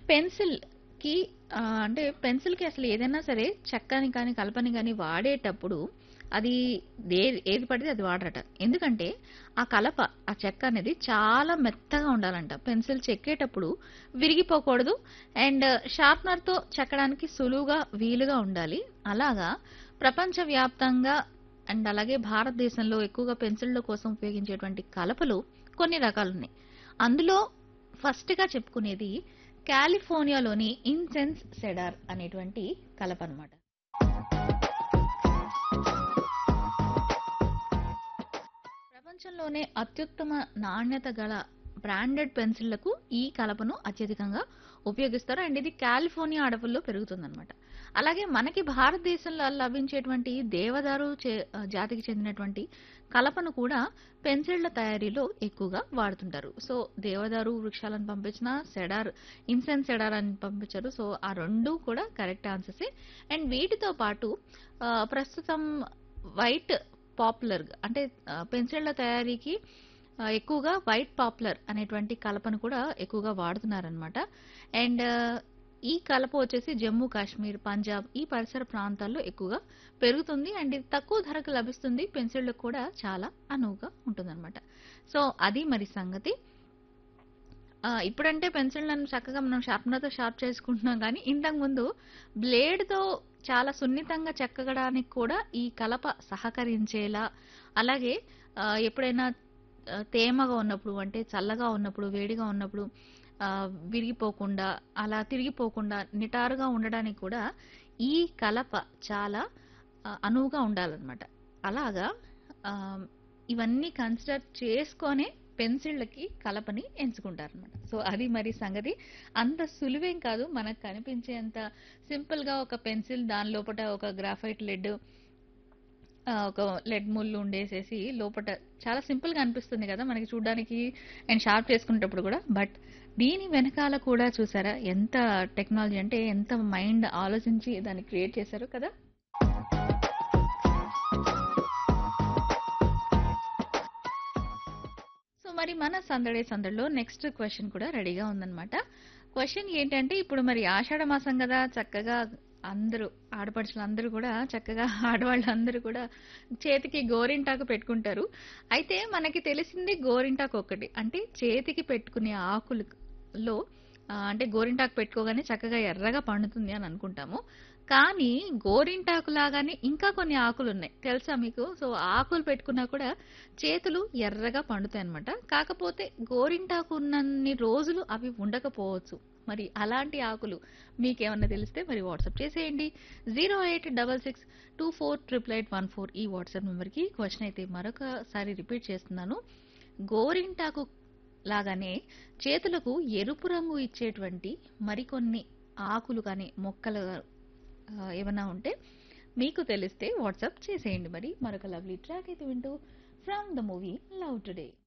పెన్సిల్‌కి ఆహ్, అంటే పెన్సిల్‌కి అసలు ఏదైనా సరే చెక్కని కానీ, కలపని గానీ వాడేటప్పుడు అది దే ఏది పడితే అది వాడరట. ఎందుకంటే ఆ కలప, ఆ చెక్క అనేది చాలా మెత్తగా ఉండాలంట. పెన్సిల్ చెక్కేటప్పుడు విరిగిపోకూడదు. అండ్ షార్ప్‌నర్‌తో చెక్కడానికి సులువుగా, వీలుగా ఉండాలి. అలాగా ప్రపంచవ్యాప్తంగా అండ్ అలాగే భారతదేశంలో ఎక్కువగా పెన్సిళ్ళ కోసం ఉపయోగించేటువంటి కలపలు కొన్ని రకాలున్నాయి. అందులో ఫస్ట్‌గా చెప్పుకునేది కాలిఫోర్నియాలోని ఇన్సెన్స్ సెడార్ అనేటువంటి కలపనమాట. ప్రపంచంలోనే అత్యుత్తమ నాణ్యత గల బ్రాండెడ్ పెన్సిళ్లకు ఈ కలపను అత్యధికంగా ఉపయోగిస్తారు. అండ్ ఇది కాలిఫోర్నియా అడవుల్లో పెరుగుతుందన్నమాట. అలాగే మనకి భారతదేశంలో లభించేటువంటి దేవదారు చే ఆహ్, జాతికి చెందినటువంటి కలపను కూడా పెన్సిళ్ల తయారీలో ఎక్కువగా వాడుతుంటారు. సో, దేవదారు వృక్షాలను పంపించిన సెడార్, ఇన్సెన్స్ సెడార్ అని పంపించారు. సో, ఆ 2 కూడా కరెక్ట్ ఆన్సర్సే. అండ్ వీటితో పాటు ఆహ్, ప్రస్తుతం వైట్ పాపులర్ అంటే ఆహ్, పెన్సిళ్ల తయారీకి ఆహ్, ఎక్కువగా వైట్ పాపులర్ అనేటువంటి కలపను కూడా ఎక్కువగా వాడుతున్నారనమాట. అండ్ ఈ కలప వచ్చేసి జమ్మూ కాశ్మీర్, పంజాబ్ ఈ పరిసర ప్రాంతాల్లో ఎక్కువగా పెరుగుతుంది. అండ్ ఇది తక్కువ ధరకు లభిస్తుంది. పెన్సిళ్ళకు కూడా చాలా అనువుగా ఉంటుందన్నమాట. సో, అది మరి సంగతి. ఆహ్, ఇప్పుడంటే పెన్సిళ్ళను చక్కగా మనం షార్ప్‌నర్‌తో షార్ప్ చేసుకుంటున్నాం గానీ, ఇంతకుముందు బ్లేడ్‌తో చాలా సున్నితంగా చెక్కడానికి కూడా ఈ కలప సహకరించేలా అలాగే ఆహ్, ఎప్పుడైనా ఆహ్, తేమగా ఉన్నప్పుడు అంటే చల్లగా ఉన్నప్పుడు, వేడిగా ఉన్నప్పుడు ఆహ్, విరిగిపోకుండా, అలా తిరిగిపోకుండా నిటారుగా ఉండడానికి కూడా ఈ కలప చాలా ఆహ్, అనువుగా ఉండాలన్నమాట. అలాగా ఆహ్, ఇవన్నీ కన్సిడర్ చేసుకొనే పెన్సిళ్ళకి కలపని ఎంచుకుంటారన్నమాట. సో, అది మరి సంగతి. అంత సులువేం కాదు. మనకు కనిపించేంత సింపుల్‌గా ఒక పెన్సిల్ దాని లోపట ఒక గ్రాఫైట్ లెడ్ ఆహ్, ఒక లెడ్ ముళ్ళు ఉండేసేసి లోపట చాలా సింపుల్‌గా అనిపిస్తుంది కదా! మనకి చూడ్డానికి అండ్ షార్ప్ చేసుకునేటప్పుడు కూడా. బట్ దీని వెనకాల కూడా చూసారా ఎంత టెక్నాలజీ అంటే ఎంత మైండ్ ఆలోచించి దాన్ని క్రియేట్ చేశారో కదా! సో, మరి మన సందడే సందడిలో నెక్స్ట్ క్వెషన్ కూడా రెడీగా ఉందన్నమాట. క్వెషన్ ఏంటంటే ఇప్పుడు మరి ఆషాఢ మాసం గదా! చక్కగా అందరూ ఆడపడుచులందరూ కూడా చక్కగా ఆడవాళ్ళందరూ కూడా చేతికి గోరింటాకు పెట్టుకుంటారు. అయితే మనకి తెలిసింది గోరింటాకు ఒక్కటి. అంటే చేతికి పెట్టుకునే ఆకులులో ఆహ్, అంటే గోరింటాకు పెట్టుకోగానే చక్కగా ఎర్రగా పండుతుంది అని అనుకుంటాము. కానీ గోరింటాకు లాగానే ఇంకా కొన్ని ఆకులున్నాయి. తెలుసా మీకు? సో, ఆకులు పెట్టుకున్నా కూడా చేతులు ఎర్రగా పండుతాయన్నమాట. కాకపోతే గోరింటాకు ఉన్నన్ని రోజులు అవి ఉండకపోవచ్చు. మరి అలాంటి ఆకులు మీకేమన్నా తెలిస్తే మరి వాట్సాప్ చేసేయండి. 08662488814 ఈ వాట్సాప్ నంబర్‌కి క్వెషన్ అయితే మరొకసారి రిపీట్ చేస్తున్నాను. గోరింటాకు లాగానే చేతులకు ఎరుపు రంగు ఇచ్చేటువంటి మరికొన్ని ఆకులు కానీ, మొక్కలు ఆహ్, ఏమన్నా ఉంటే మీకు తెలిస్తే వాట్సాప్ చేసేయండి మరి. మరొక లవ్లీ ట్రాక్ అయితే వింటూ from the movie Love today.